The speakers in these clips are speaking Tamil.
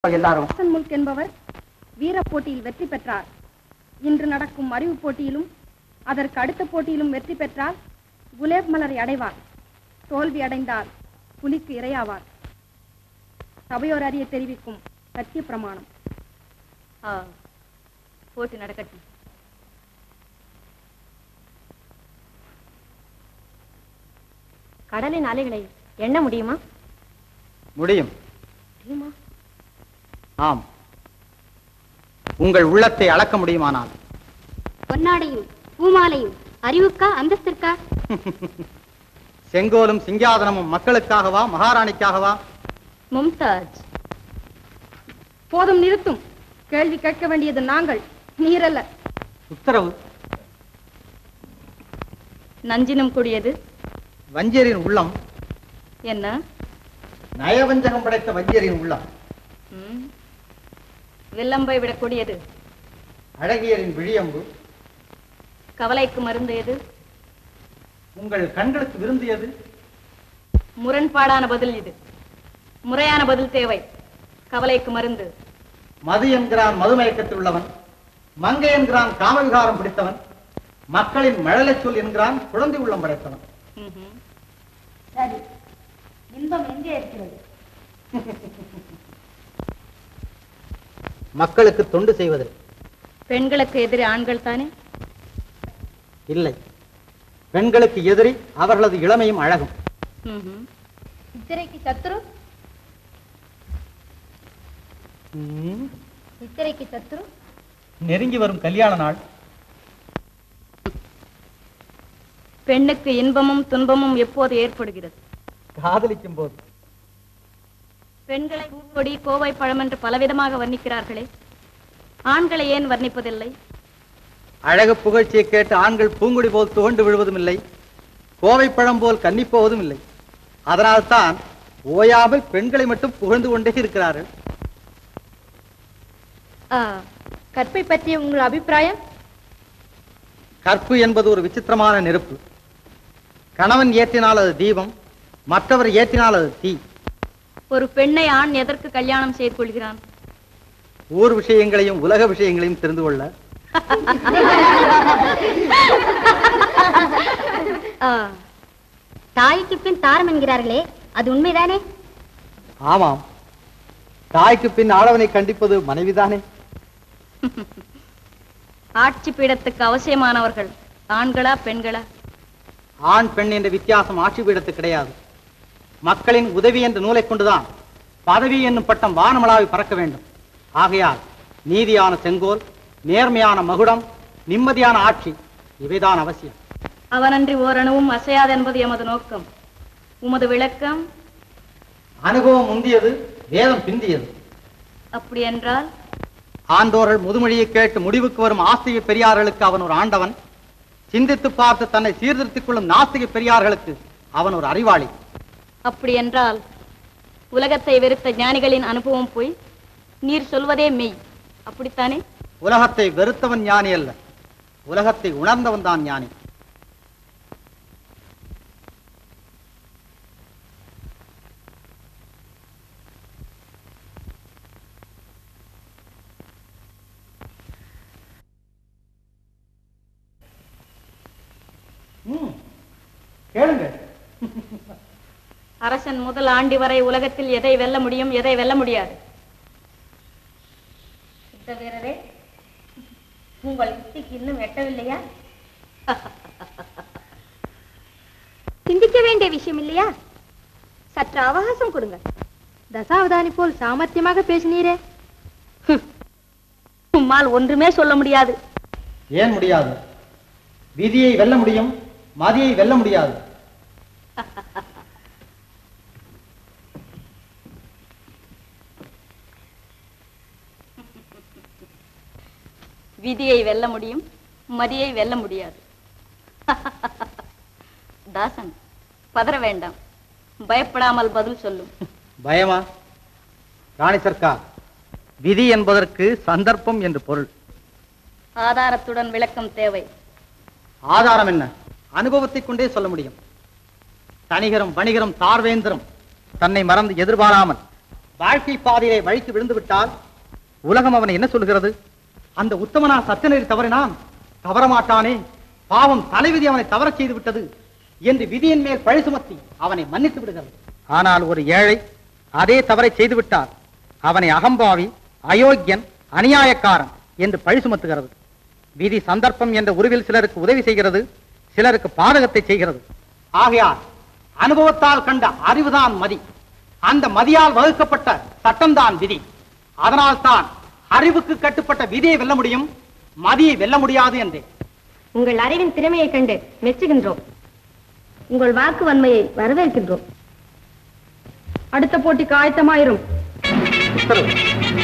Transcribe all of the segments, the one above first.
எல்லாரும் ஹசன் முல்க் என்பவர் வீரப் போட்டியில் வெற்றி பெற்றார் இன்று நடக்கும் அறிவு போட்டியிலும் அதற்கு அடுத்த போட்டியிலும் வெற்றி பெற்றால் குலேப் மலரை அடைவார் தோல்வி அடைந்தால் புலிக்கு இரையாவார் சபையோர் அறிய தெரிவிக்கும் சத்திய பிரமாணம் ஆ, போட்டி நடக்கட்டும் கடலின் அலைகளை எண்ண முடியுமா முடியும் முடியுமா ஆம் உங்கள் உள்ளத்தை அளக்க முடியுமானால் பொன்னாடையும் பூமாலையும் அறிவுக்கா அந்தஸ்திற்கா செங்கோலும் சிங்காதனமும் மக்களுக்காகவா மகாராணிக்காகவா மும்தாஜ் போதும் நிறுத்தும் கேள்வி கேட்க வேண்டியது நாங்கள் நீரல்ல உத்தரவு நஞ்சினம் கூடியது வஞ்சியரின் உள்ளம் என்ன நயவஞ்சகம் படைத்த வஞ்சியரின் உள்ளம் ம், வில்லம்பை விடக்கூடியது அழகியரின் விழியம்பு கவலைக்கு மருந்து எது உங்கள் கண்களுக்கு விருந்தியது முரண்பாடான பதில் இது முறையான பதில் தேவை கவலைக்கு மருந்து மது என்கிறான் மதுமயக்கத்தில் உள்ளவன் மங்கை என்கிறான் காமவிகாரம் பிடித்தவன் மக்களின் மழலைச் சொல் என்கிறான் குழந்தை உள்ளம் படைத்தவன் ம்ஹும். சரி இன்பம் எங்கே இருக்கிறது மக்களுக்கு தொண்டு செய்வதில் பெண்களுக்கு எதிரே ஆண்கள் தானே இல்லை பெண்களுக்கு எதிரி அவர்களது இளமையும் அழகும் ம்ஹும். சித்திரைக்கு சத்துரு சித்திரைக்கு சத்துரு நெருங்கி வரும் கல்யாண நாள் பெண்ணுக்கு இன்பமும் துன்பமும் எப்போது ஏற்படுகிறது காதலிக்கும் போது பெண்களை பூக்கொடி கோவை பழம் என்று பலவிதமாக வர்ணிக்கிறார்களே ஆண்களை ஏன் வர்ணிப்பதில்லை அழகு புகழ்ச்சியை கேட்டு ஆண்கள் பூங்குடி போல் துவண்டு விழுவதும் இல்லை கோவை பழம் போல் கன்னிப்போவதும் இல்லை அதனால்தான் ஓயாமல் பெண்களை மட்டும் புகழ்ந்து கொண்டே இருக்கிறார்கள் கற்பை பற்றிய உங்கள் அபிப்பிராயம் கற்பு என்பது ஒரு விசித்திரமான நெருப்பு கணவன் ஏற்றினால் அது தீபம் மற்றவர் ஏற்றினால் அது தீ ஒரு பெண்ணை ஆண் எதற்கு கல்யாணம் செய்து கொள்கிறான் ஊர் விஷயங்களையும் உலக விஷயங்களையும் தெரிந்து கொள்ள தாய்க்கு பின் தாரம் என்கிறார்களே அது உண்மைதானே ஆமாம் தாய்க்கு பின் ஆடவனை கண்டிப்பது மனைவிதானே ஆட்சி பீடத்துக்கு அவசியமானவர்கள் ஆண்களா பெண்களா ஆண் பெண் என்ற வித்தியாசம் ஆட்சி பீடத்து கிடையாது மக்களின் உதவி என்ற நூலை கொண்டுதான் பதவி என்னும் பட்டம் வானமளாவி பறக்க வேண்டும் ஆகையால் நீதியான செங்கோல் நேர்மையான மகுடம் நிம்மதியான ஆட்சி இவைதான் அவசியம் அவனன்றி ஓரணுவும் அசையாதென்பது எமது நோக்கம் உமது விளக்கம் அனுபவம் முந்தியது வேதம் பிந்தியது அப்படி என்றால் ஆண்டோர்கள் முதுமொழியை கேட்டு முடிவுக்கு வரும் ஆஸ்திக பெரியார்களுக்கு அவன் ஒரு ஆண்டவன் சிந்தித்து பார்த்து தன்னை சீர்திருத்திக் கொள்ளும் நாஸ்திக பெரியார்களுக்கு அவன் ஒரு அறிவாளி அப்படி என்றால் உலகத்தை வெறுத்த ஞானிகளின் அனுபவம் போய் நீர் சொல்வதே மெய் அப்படித்தானே உலகத்தை வெறுத்தவன் ஞானி அல்ல உலகத்தை உணர்ந்தவன் தான் ஞானி ம், கேளுங்க அரசன் முதல் ஆண்டி வரை உலகத்தில் எதை வெல்ல முடியும் எதை வெல்ல முடியாது சித்த வீரரே உங்கள் யுக்திக்கு இன்னும் எட்டவில்லையா சிந்திக்க வேண்டிய விஷயம் இல்லையா சற்று அவகாசம் கொடுங்க தசாவதானி போல் சாமர்த்தியமாக பேசினீரே உம்மால் ஒன்றுமே சொல்ல முடியாது ஏன் முடியாது விதியை வெல்ல முடியும் மதியை வெல்ல முடியாது விதியை வெல்ல முடியும் மதியை வெல்ல முடியாது தாசன் பதற வேண்டாம் பயப்படாமல் பதில் சொல்லும் பயமா ராணி சர்க்கார் விதி என்பதற்கு சந்தர்ப்பம் என்று பொருள் ஆதாரத்துடன் விளக்கம் தேவை ஆதாரம் என்ன அனுபவத்தை கொண்டே சொல்ல முடியும் தனிகரம் வணிகரம் தார்வேந்திரம் தன்னை மறந்து எதிர்பாராமல் வாழ்க்கை பாதையிலே வழிக்கு விழுந்து விட்டால் உலகம் அவனை என்ன சொல்கிறது அந்த உத்தமனா சத்தியநெறி தவறினான் தவறமாட்டானே பாவம் தலைவிதி அவனை தவறச் செய்து விட்டது என்று விதியின் மேல் பழி சுமத்தி அவனை மன்னித்து விடுகிறது ஆனால் ஒரு ஏழை அதே தவறை செய்து விட்டார் அவனை அகம்பாவி அயோக்கியன் அநியாயக்காரன் என்று பழி சுமத்துகிறது விதி சந்தர்ப்பம் என்ற உருவில் சிலருக்கு உதவி செய்கிறது சிலருக்கு பாதகத்தை செய்கிறது ஆகையால் அனுபவத்தால் கண்ட அறிவுதான் மதி அந்த மதியால் வகுக்கப்பட்ட சட்டம்தான் விதி அதனால் தான் அறிவுக்கு கட்டுப்பட்ட விதியை வெல்ல முடியும் மதியை வெல்ல முடியாது என்றே உங்கள் அறிவின் திறமையைக் கண்டு மெச்சுகின்றோம் உங்கள் வாக்கு வன்மையை வரவேற்கின்றோம் அடுத்த போட்டிக்கு ஆயத்தமாயிரும் உத்தரவு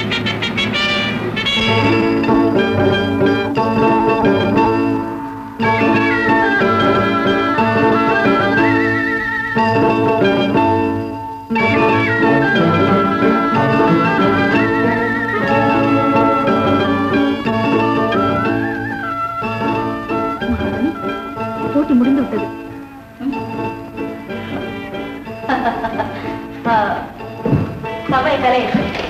போட்டி முடிந்து விட்டது சபை கலை